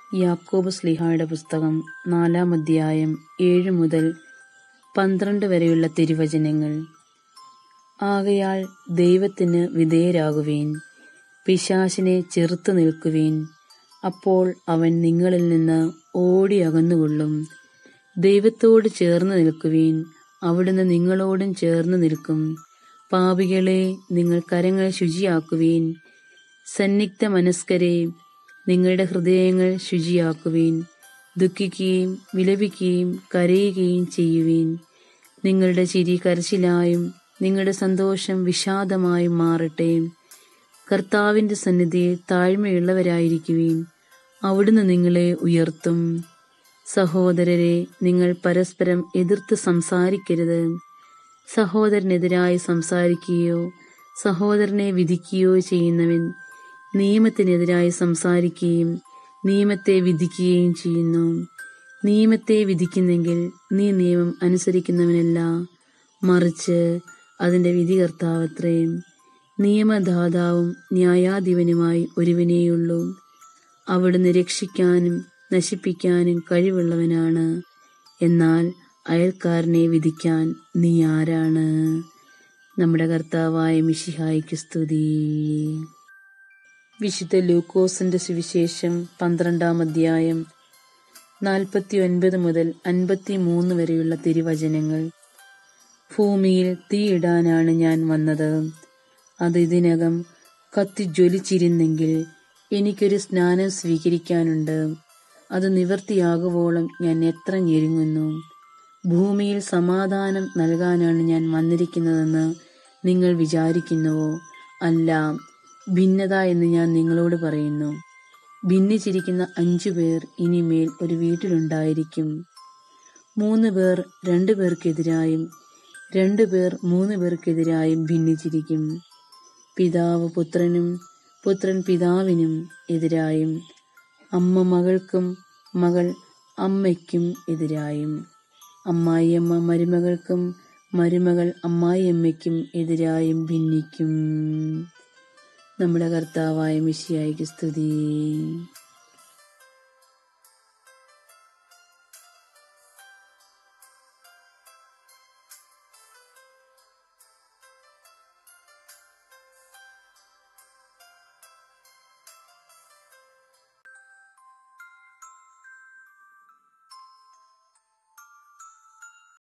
യാക്കോബ് സ്ലിഹായുടെ പുസ്തകം നാലാം അധ്യായം ഏഴ് മുതൽ പന്ത്രണ്ട് വരെയുള്ള തിരുവചനങ്ങൾ ആകയാൽ ദൈവത്തിന് വിധേയരാകുവീൻ പിശാചിനെ ചെറുത്തു നിൽക്കുവീൻ അപ്പോൾ അവൻ നിങ്ങളിൽ നിന്ന് ഓടി അകന്നുകൊള്ളും ദൈവത്തോട് ചേർന്ന് നിൽക്കുവീൻ അവിടുന്ന് നിങ്ങളോടും ചേർന്ന് നിൽക്കും പാപികളെ നിങ്ങൾ കരങ്ങൾ ശുചിയാക്കുവീൻ സന്നിഗ്ധ മനസ്കരെ നിങ്ങളുടെ ഹൃദയങ്ങൾ ശുചിയാക്കുവീൻ ദുഃഖിക്കുകയും വിലപിക്കുകയും കരയുകയും ചെയ്യുവീൻ നിങ്ങളുടെ ചിരി കരച്ചിലായും നിങ്ങളുടെ സന്തോഷം വിഷാദമായും മാറട്ടെ കർത്താവിന്റെ സന്നിധിയിൽ താഴ്മയുള്ളവരായിരിക്കുവീൻ അവിടുന്ന് നിങ്ങളെ ഉയർത്തും സഹോദരരെ നിങ്ങൾ പരസ്പരം എതിർത്ത് സംസാരിക്കരുത് സഹോദരനെതിരായി സംസാരിക്കുകയോ സഹോദരനെ വിധിക്കുകയോ ചെയ്യുന്നവൻ നിയമത്തിനെതിരായി സംസാരിക്കുകയും നിയമത്തെ വിധിക്കുകയും ചെയ്യുന്നു നിയമത്തെ വിധിക്കുന്നെങ്കിൽ നീ നിയമം അനുസരിക്കുന്നവനല്ല മറിച്ച് അതിന്റെ വിധികർത്താവത്രേ നിയമദാതാവും ന്യായാധിപനുമായി ഒരുവനേയുള്ളൂ അവിടുന്ന് രക്ഷിക്കാനും നശിപ്പിക്കാനും കഴിവുള്ളവനാണ് എന്നാൽ അയൽക്കാരനെ വിധിക്കാൻ നീ ആരാണ് നമ്മുടെ കർത്താവായ മിഷിഹായിക്ക് സ്തുതി വിശുദ്ധ ലൂക്കോസിന്റെ സുവിശേഷം പന്ത്രണ്ടാം അധ്യായം നാൽപ്പത്തി ഒൻപത് മുതൽ അൻപത്തി മൂന്ന് വരെയുള്ള തിരുവചനങ്ങൾ ഭൂമിയിൽ തീയിടാനാണ് ഞാൻ വന്നത് അത് ഇതിനകം കത്തിജ്വലിച്ചിരുന്നെങ്കിൽ എനിക്കൊരു സ്നാനം സ്വീകരിക്കാനുണ്ട് അത് നിവർത്തിയാകുവോളം ഞാൻ എത്ര ഞെരുങ്ങുന്നു ഭൂമിയിൽ സമാധാനം നൽകാനാണ് ഞാൻ വന്നിരിക്കുന്നതെന്ന് നിങ്ങൾ വിചാരിക്കുന്നുവോ അല്ല ഭിന്നത എന്ന് ഞാൻ നിങ്ങളോട് പറയുന്നു ഭിന്നിച്ചിരിക്കുന്ന അഞ്ചു പേർ ഇനിമേൽ ഒരു വീട്ടിലുണ്ടായിരിക്കും മൂന്ന് പേർ രണ്ടു പേർക്കെതിരായും രണ്ടു പേർ മൂന്ന് പേർക്കെതിരായും ഭിന്നിച്ചിരിക്കും പിതാവ് പുത്രനും പുത്രൻ പിതാവിനും എതിരായും അമ്മ മകൾക്കും മകൾ അമ്മയ്ക്കും എതിരായും അമ്മായിയമ്മ മരുമകൾക്കും മരുമകൾ അമ്മായിയമ്മയ്ക്കും എതിരായും ഭിന്നിക്കും നമ്മുടെ കർത്താവായ മിശിയായിക്ക് സ്തുതി